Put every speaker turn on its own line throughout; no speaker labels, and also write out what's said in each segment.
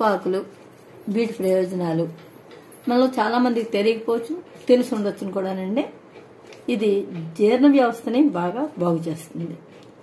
తమలపాకులు వీటి ప్రయోజనాలు మనలో చాలా మందికి తెలియకపోవచ్చు తెలిసి ఉండొచ్చును కూడానండి ఇది జీర్ణ వ్యవస్థని బాగా బాగు చేస్తుంది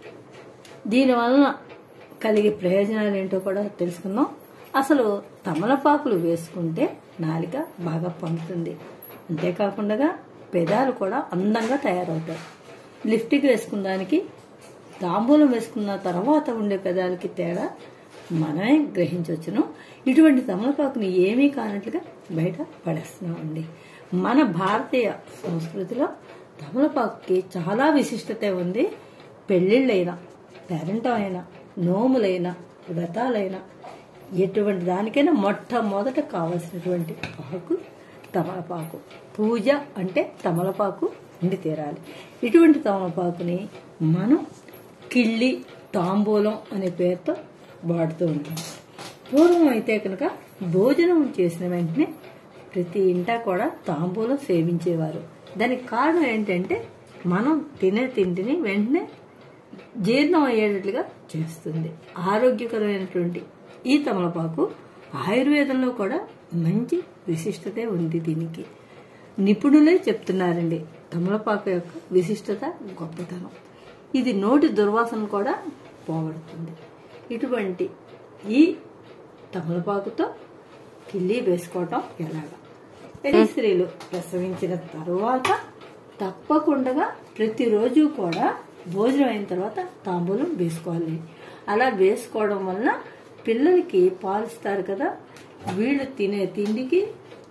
దీనివలన కలిగే ప్రయోజనాలు ఏంటో కూడా తెలుసుకుందాం అసలు తమలపాకులు వేసుకుంటే నాలిక బాగా పండుతుంది అంతేకాకుండా పెదాలు కూడా అందంగా తయారవుతాయి లిఫ్ట్కి వేసుకున్న దానికి తాంబూలం వేసుకున్న తర్వాత ఉండే పెదాలకి తేడా మనమే గ్రహించవచ్చును ఇటువంటి తమలపాకుని ఏమీ కానట్లుగా బయట పడేస్తున్నామండి మన భారతీయ సంస్కృతిలో తమలపాకుకి చాలా విశిష్టత ఉంది పెళ్ళిళ్ళైనా పేరెంటం అయినా నోములైనా వ్రతాలైనా ఎటువంటి దానికైనా మొట్టమొదట కావలసినటువంటి ఆకు తమలపాకు పూజ అంటే తమలపాకు ఉండి తీరాలి ఇటువంటి తమలపాకుని మనం కిళ్ళి తాంబూలం అనే పేరుతో వాడుతూ ఉంటాం పూర్వం అయితే కనుక భోజనం చేసిన వెంటనే ప్రతి ఇంటా కూడా తాంబూలం సేవించేవారు దానికి కారణం ఏంటంటే మనం తినే తిండిని వెంటనే జీర్ణం అయ్యేటట్లుగా చేస్తుంది ఆరోగ్యకరమైనటువంటి ఈ తమలపాకు ఆయుర్వేదంలో కూడా మంచి విశిష్టతే ఉంది దీనికి నిపుణులే చెప్తున్నారండి తమలపాకు యొక్క విశిష్టత గొప్పతనం ఇది నోటి దుర్వాసన కూడా పోగొడుతుంది ఇటువంటి ఈ తమలపాకుతో కిల్లి వేసుకోవటం ఎలాగా పెళ్లి స్త్రీలు ప్రసవించిన తరువాత తప్పకుండా ప్రతిరోజు కూడా భోజనం అయిన తర్వాత తాంబూలం వేసుకోవాలి అలా వేసుకోవడం వలన పిల్లలకి పాలిస్తారు కదా వీళ్ళు తినే తిండికి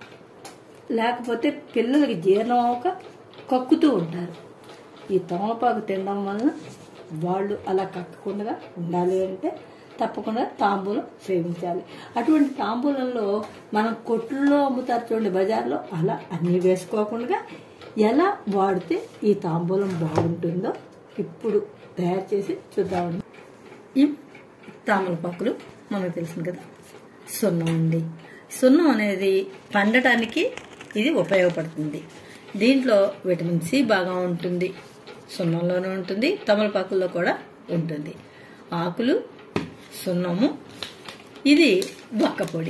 లేకపోతే పిల్లలకి జీర్ణం అవ్వక కక్కుతూ ఉంటారు ఈ తమలపాకు తినడం వలన వాళ్ళు అలా కక్కకుండా ఉండాలి అంటే తప్పకుండా తాంబూలం సేవించాలి అటువంటి తాంబూలంలో మనం కొట్లలో అమ్ముతారు చూడండి బజార్లో అలా అన్నీ వేసుకోకుండా ఎలా వాడితే ఈ తాంబూలం బాగుంటుందో ఇప్పుడు తయారు చేసి చూద్దామండి ఈ తామలపాకులు మనకు తెలిసింది కదా సున్నం అండి సున్నం అనేది పండటానికి ఇది ఉపయోగపడుతుంది దీంట్లో విటమిన్ సి బాగా ఉంటుంది సున్నంలోనే ఉంటుంది తమలపాకుల్లో కూడా ఉంటుంది ఆకులు సున్నము ఇది వక్క పొడి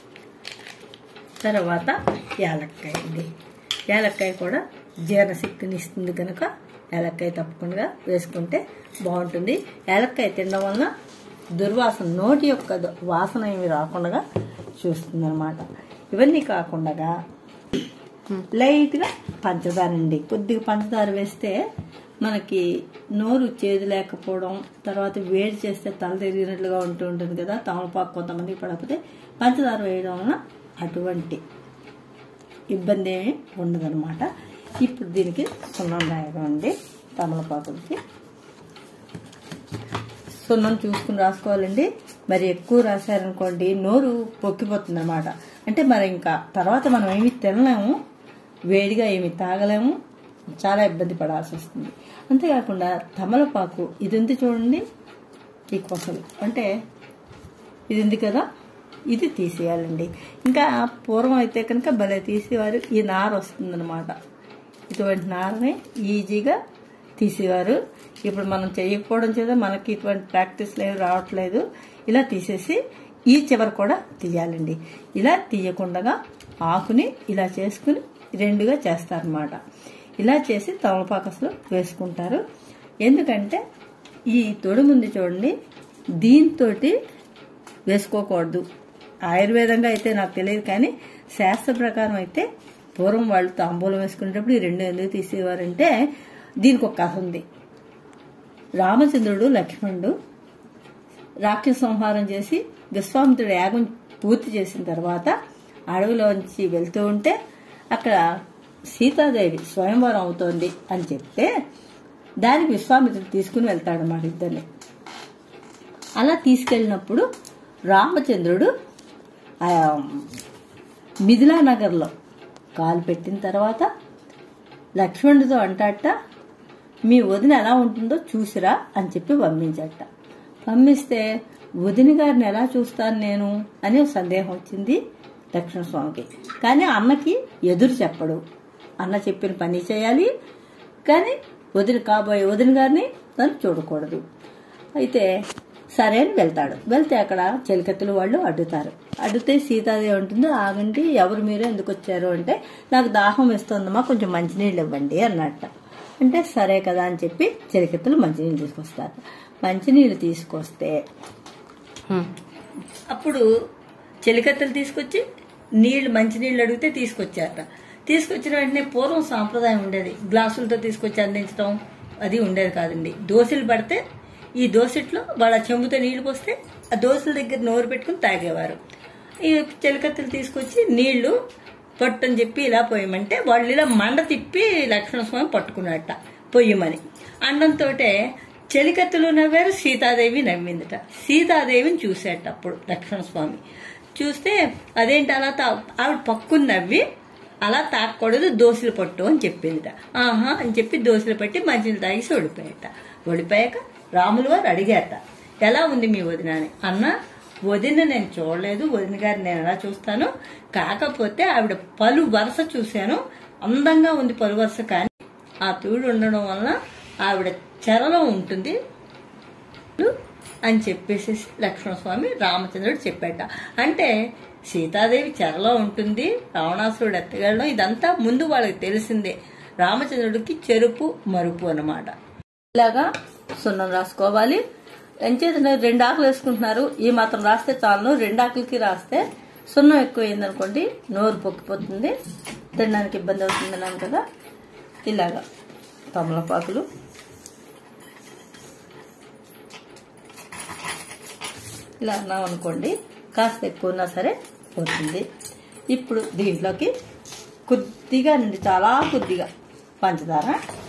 తర్వాత యాలక్కాయ అండి యాలక్కాయ కూడా జీర్ణశక్తిని ఇస్తుంది కనుక యాలక్కాయ తప్పకుండా వేసుకుంటే బాగుంటుంది యాలక్కాయ తినడం వలన దుర్వాసన నోటి యొక్క దు- వాసన ఏమి రాకుండా చూస్తుంది అనమాట ఇవన్నీ కాకుండా లైట్గా పంచదార అండి కొద్దిగా పంచదార వేస్తే మనకి నోరు చేదు లేకపోవడం తర్వాత వేడి చేస్తే తల తిరిగినట్లుగా ఉంటూ ఉంటుంది కదా తమలపాకు కొంతమందికి పడకపోతే పంచదార వేయడం వలన అటువంటి ఇబ్బంది ఏమి ఉండదన్నమాట ఇప్పుడు దీనికి సున్నం రాయడం అండి తమలపాకులకి సున్నం చూసుకుని రాసుకోవాలండి మరి ఎక్కువ రాశారనుకోండి నోరు పొక్కిపోతుంది అనమాట అంటే మరి ఇంకా తర్వాత మనం ఏమి తినలేము వేడిగా ఏమి తాగలేము చాలా ఇబ్బంది పడాల్సి వస్తుంది అంతేకాకుండా తమలపాకు ఇది ఉంది చూడండి ఈ కొసలు అంటే ఇది ఉంది కదా ఇది తీసేయాలండి ఇంకా పూర్వం అయితే కనుక భలే తీసేవారు ఈ నార వస్తుందన్నమాట ఇటువంటి నారని ఈజీగా తీసేవారు ఇప్పుడు మనం చేయకపోవడం చేత మనకి ఇటువంటి ప్రాక్టీస్లు ఏమి రావట్లేదు ఇలా తీసేసి ఈ చివర కూడా తీయాలండి ఇలా తీయకుండా ఆకుని ఇలా చేసుకుని రెండుగా చేస్తారనమాట ఇలా చేసి తమలపాకసులు వేసుకుంటారు ఎందుకంటే ఈ తొడి ముందు చూడండి దీంతో వేసుకోకూడదు ఆయుర్వేదంగా అయితే నాకు తెలియదు కానీ శాస్త్ర ప్రకారం అయితే పూర్వం వాళ్ళు తాంబూలం వేసుకునేటప్పుడు ఈ రెండు ఎందుకు తీసేవారంటే దీనికి ఒక కథ ఉంది రామచంద్రుడు లక్ష్మణుడు రాక్షస సంహారం చేసి విశ్వామిత్రుడు యాగం పూర్తి చేసిన తర్వాత అడవిలోంచి వెళ్తూ ఉంటే అక్కడ సీతాదేవి స్వయంవరం అవుతోంది అని చెప్తే దానికి విశ్వామిత్రుడు తీసుకుని వెళ్తాడన్నమాట ఇద్దరిని అలా తీసుకెళ్ళినప్పుడు రామచంద్రుడు ఆ మిథిలా నగర్లో కాలు పెట్టిన తర్వాత లక్ష్మణుడితో అంటాట మీ వదిన ఎలా ఉంటుందో చూసిరా అని చెప్పి పంపించట పంపిస్తే వదిన గారిని ఎలా చూస్తాను నేను అని ఒక సందేహం వచ్చింది లక్ష్మణ స్వామికి కానీ అన్నకి ఎదురు చెప్పడు అన్న చెప్పిన పని చేయాలి కానీ వదిన కాబోయే వదిన గారిని తను చూడకూడదు అయితే సరే అని వెళ్తాడు వెళ్తే అక్కడ చెలికత్తులు వాళ్ళు అడ్డుతారు అడ్డితే సీతాదేవి ఉంటుంది ఆగండి ఎవరు మీరు ఎందుకు వచ్చారు అంటే నాకు దాహం వేస్తుందమ్మా కొంచెం మంచినీళ్ళు ఇవ్వండి అన్నట్ట అంటే సరే కదా అని చెప్పి చెలికత్తులు మంచినీళ్ళు తీసుకొస్తారు మంచినీళ్ళు తీసుకొస్తే అప్పుడు చెలికత్తెలు తీసుకొచ్చి నీళ్లు మంచినీళ్ళు అడిగితే తీసుకొచ్చారట తీసుకొచ్చిన వెంటనే పూర్వం సాంప్రదాయం ఉండేది గ్లాసులతో తీసుకొచ్చి అందించడం అది ఉండేది కాదండి దోశలు పడితే ఈ దోశట్లో వాళ్ళ చెంబుతో నీళ్లు పోస్తే ఆ దోశల దగ్గర నోరు పెట్టుకుని తాగేవారు ఈ చెలికత్తెలు తీసుకొచ్చి నీళ్లు పట్టని చెప్పి ఇలా పోయమంటే వాళ్ళు ఇలా మండ తిప్పి లక్ష్మణస్వామి పట్టుకున్నట్ట పొయ్యమని అండంతో చెలికత్తులు నవ్వారు సీతాదేవి నవ్విందట సీతాదేవిని చూసేట అప్పుడు లక్ష్మణస్వామి చూస్తే అదేంటి అలా తా ఆవిడ పక్కుని నవ్వి అలా తాకూడదు దోశలు పట్టు అని చెప్పిందిట ఆహా అని చెప్పి దోశలు పట్టి మంచిని తాగేసి ఓడిపోయాట ఓడిపోయాక రాములు వారు అడిగారట ఎలా ఉంది మీ వదిన అని అన్న వదిన నేను చూడలేదు వదిన గారిని నేను ఎలా చూస్తాను కాకపోతే ఆవిడ పలు వరుస చూశాను అందంగా ఉంది పలు వరుస కానీ ఆ తూడు ఉండడం వలన ఆవిడ చెరలో ఉంటుంది అని చెప్పేసి లక్ష్మణస్వామి రామచంద్రుడు చెప్పాట అంటే సీతాదేవి చెరలో ఉంటుంది రావణాసురుడు ఎత్తగలడం ఇదంతా ముందు వాళ్ళకి తెలిసిందే రామచంద్రుడికి చెరుపు మరుపు అన్నమాట ఇలాగా సున్నం రాసుకోవాలి ఎంచేత రెండు ఆకులు వేసుకుంటున్నారు ఈ మాత్రం రాస్తే చాలు రెండు ఆకులకి రాస్తే సున్నం ఎక్కువ అయిందనుకోండి నోరు పొక్కిపోతుంది తినడానికి ఇబ్బంది అవుతుంది అన్నాను కదా ఇలాగా తమలపాకులు ఇలా అన్నాం అనుకోండి కాస్త ఎక్కువ ఉన్నా సరే పోతుంది ఇప్పుడు దీంట్లోకి కొద్దిగా నుండి చాలా కొద్దిగా పంచదార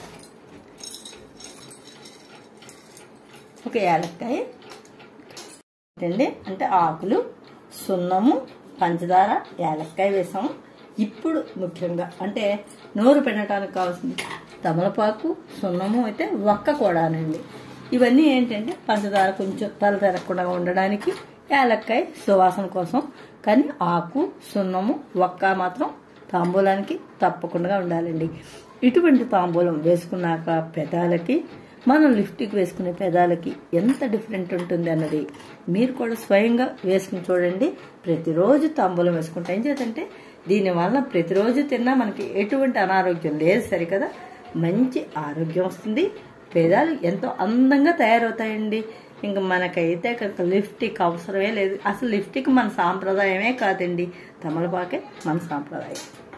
ఒక యాలక్కాయ అండి అంటే ఆకులు సున్నము పంచదార యాలక్కాయ వేసాము ఇప్పుడు ముఖ్యంగా అంటే నోరు పెట్టడానికి కావాల్సింది తమలపాకు సున్నము అయితే ఒక్క కూడానండి ఇవన్నీ ఏంటంటే పంచదార కొంచెం తల తెరకుండా ఉండడానికి యాలక్కాయ సువాసన కోసం కానీ ఆకు సున్నము ఒక్క మాత్రం తాంబూలానికి తప్పకుండా ఉండాలండి ఇటువంటి తాంబూలం వేసుకున్నాక పెదాలకి మనం లిఫ్ట్కి వేసుకునే పెదాలకి ఎంత డిఫరెంట్ ఉంటుంది అన్నది మీరు కూడా స్వయంగా వేసుకుని చూడండి ప్రతిరోజు తాంబూలం వేసుకుంటాం ఏం చేతంటే దీనివల్ల ప్రతిరోజు తిన్నా మనకి ఎటువంటి అనారోగ్యం లేదు సరికదా మంచి ఆరోగ్యం వస్తుంది పేదాలు ఎంతో అందంగా తయారవుతాయండి ఇంకా మనకైతే కనుక లిఫ్టిక్ అవసరమే లేదు అసలు లిఫ్టిక్ మన సాంప్రదాయమే కాదండి తమలపాకే మన సాంప్రదాయం